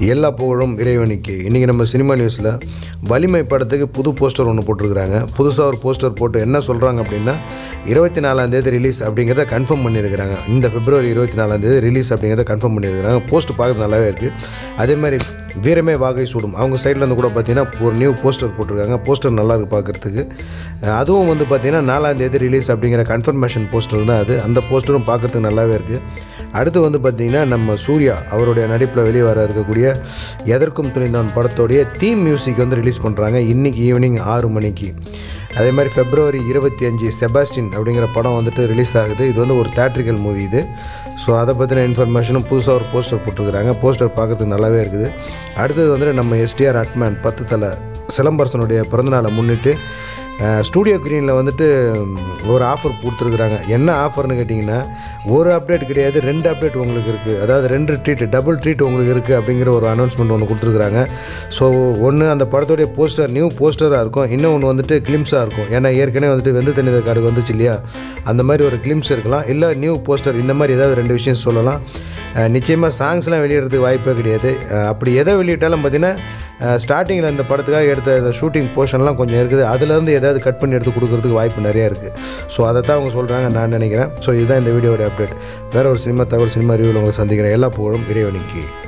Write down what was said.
எல்லா புகழும் இறைவனுக்கு இன்றைக்கி நம்ம சினிமா நியூஸில் வலிமை படத்துக்கு புது போஸ்டர் ஒன்று போட்டிருக்கிறாங்க புதுசாக ஒரு போஸ்டர் போட்டு என்ன சொல்கிறாங்க அப்படின்னா இருபத்தி நாலாந்தேதி ரிலீஸ் அப்படிங்கிறத கன்ஃபார்ம் பண்ணியிருக்கிறாங்க இந்த பிப்ரவரி இருபத்தி நாலாந்தேதி ரிலீஸ் அப்படிங்கிறத கன்ஃபார்ம் பண்ணியிருக்கிறாங்க போஸ்ட் பார்க்குறது நல்லாவே இருக்குது அதே மாதிரி வீரமே வாகை சூடும் அவங்க சைடில் இருந்து கூட பார்த்தீங்கன்னா ஒரு நியூ போஸ்டர் போட்டிருக்காங்க போஸ்டர் நல்லா இருக்கு பார்க்குறதுக்கு அதுவும் வந்து பார்த்தீங்கன்னா நாலாந்தேதி ரிலீஸ் அப்படிங்கிற கன்ஃபர்மேஷன் போஸ்டர் தான் அது அந்த போஸ்டரும் பார்க்குறதுக்கு நல்லாவே இருக்குது அடுத்து வந்து பார்த்திங்கன்னா நம்ம சூர்யா அவருடைய நடிப்பில் வெளியே வர இருக்கக்கூடிய எதற்கும் துணிந்தான் படத்தோடைய தீம் மியூசிக் வந்து ரிலீஸ் பண்ணுறாங்க இன்றைக்கி ஈவினிங் ஆறு மணிக்கு அதே மாதிரி ஃபெப்ரவரி இருபத்தி அஞ்சு செபாஸ்டின் அப்படிங்கிற படம் வந்துட்டு ரிலீஸ் ஆகுது இது வந்து ஒரு தேட்ரிக்கல் மூவி இது ஸோ அதை பற்றின இன்ஃபர்மேஷனும் புதுசாக ஒரு போஸ்டர் போட்டிருக்கிறாங்க போஸ்டர் பார்க்குறதுக்கு நல்லாவே இருக்குது அடுத்தது வந்துட்டு நம்ம எஸ்டிஆர் அட்மேன் பத்து தலை சிலம்பரசனுடைய பிறந்தநாளை முன்னிட்டு ஸ்டூடியோ க்ரீனில் வந்துட்டு ஒரு ஆஃபர் கொடுத்துருக்குறாங்க என்ன ஆஃபர்னு கேட்டிங்கன்னா ஒரு அப்டேட் கிடையாது ரெண்டு அப்டேட் உங்களுக்கு இருக்குது அதாவது ரெண்டு ட்ரீட் டபுள் ட்ரீட் உங்களுக்கு இருக்குது அப்படிங்கிற ஒரு அனௌன்ஸ்மெண்ட் ஒன்று கொடுத்துருக்குறாங்க ஸோ ஒன்று அந்த படத்துடைய போஸ்டர் நியூ போஸ்டராக இருக்கும் இன்னொன்று வந்துட்டு கிளிம்ஸாக இருக்கும் ஏன்னா ஏற்கனவே வந்துட்டு வெந்து தண்ணி கார்டு வந்துச்சு இல்லையா அந்த மாதிரி ஒரு கிளிம்ஸ் இருக்கலாம் இல்லை நியூ போஸ்டர் இந்த மாதிரி ஏதாவது ரெண்டு விஷயம் சொல்லலாம் நிச்சயமாக சாங்ஸ்லாம் வெளியிடறதுக்கு வாய்ப்பே கிடையாது அப்படி எதை வெளியிட்டாலும் பார்த்தீங்கன்னா ஸ்டார்டிங்கில் இந்த படத்துக்காக எடுத்த இந்த ஷூட்டிங் போர்ஷன்லாம் கொஞ்சம் இருக்குது அதுலேருந்து ஏதாவது கட் பண்ணி எடுத்து கொடுக்கறதுக்கு வாய்ப்பு நிறையா இருக்குது ஸோ அதை தான் அவங்க சொல்கிறாங்க நான் நினைக்கிறேன் ஸோ இதுதான் இந்த வீடியோட அப்டேட் வேறு ஒரு சினிமா தகவல் சினிமா ரிவ்யூவில் உங்களை சந்திக்கிறேன் எல்லா புகழும் இறைவனிக்கு